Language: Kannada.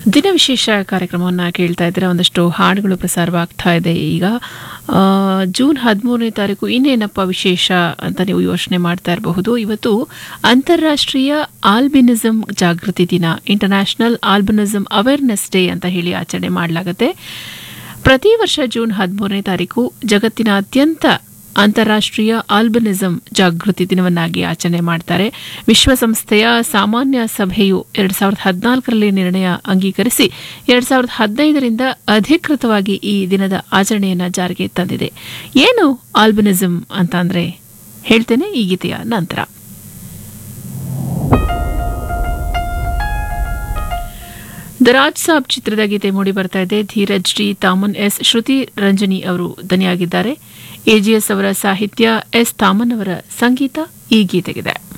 ದಿನ ವಿಶೇಷ ಕಾರ್ಯಕ್ರಮವನ್ನು ಕೇಳ್ತಾ ಇದ್ದೀರಾ ಒಂದಷ್ಟು ಹಾಡುಗಳು ಪ್ರಸಾರವಾಗ್ತಾ ಇದೆ ಈಗ ಆ, ಜೂನ್ ಹದಿಮೂರನೇ ತಾರೀಕು ಇನ್ನೇನಪ್ಪ ವಿಶೇಷ ಅಂತ ನೀವು ಯೋಚನೆ ಮಾಡ್ತಾ ಇರಬಹುದು ಇವತ್ತು ಅಂತಾರಾಷ್ಟ್ರೀಯ ಆಲ್ಬಿನಿಸಂ ಜಾಗೃತಿ ದಿನ ಇಂಟರ್ನ್ಯಾಷನಲ್ ಆಲ್ಬಿನಿಸಂ ಅವೇರ್ನೆಸ್ ಡೇ ಅಂತ ಹೇಳಿ ಆಚರಣೆ ಮಾಡಲಾಗುತ್ತೆ ಪ್ರತಿ ವರ್ಷ ಜೂನ್ ಹದಿಮೂರನೇ ತಾರೀಕು ಜಗತ್ತಿನಾದ್ಯಂತ ಅಂತಾರಾಷ್ಟ್ರೀಯ ಆಲ್ಬಿನಿಸಂ ಜಾಗೃತಿ ದಿನವನ್ನಾಗಿ ಆಚರಣೆ ಮಾಡ್ತಾರೆ ವಿಶ್ವಸಂಸ್ಥೆಯ ಸಾಮಾನ್ಯ ಸಭೆಯು ಎರಡ್ ಸಾವಿರದ ಹದಿನಾಲ್ಕರಲ್ಲಿ ನಿರ್ಣಯ ಅಂಗೀಕರಿಸಿ ಎರಡ್ ಸಾವಿರದ ಹದಿನೈದರಿಂದ ಅಧಿಕೃತವಾಗಿ ಈ ದಿನದ ಆಚರಣೆಯನ್ನ ಜಾರಿಗೆ ತಂದಿದೆ ಏನು ಆಲ್ಬಿನಿಸಂ ಅಂತ ಅಂದ್ರೆ ಹೇಳ್ತೇನೆ ಈ ಗೀತೆಯ ನಂತರ ದ ರಾಜ್ ಸಾಬ್ ಚಿತ್ರದ ಗೀತೆ ಮೂಡಿ ಬರ್ತಾ ಇದೆ ಧೀರಜ್ ಡಿ ತಾಮನ್ ಎಸ್ ಶ್ರುತಿ ರಂಜನಿ ಅವರು ದನಿಯಾಗಿದ್ದಾರೆ ಎಜಿಎಸ್ ಅವರ ಸಾಹಿತ್ಯ ಎಸ್ ತಾಮನ್ ಅವರ ಸಂಗೀತ ಈ ಗೀತೆಗಿದೆ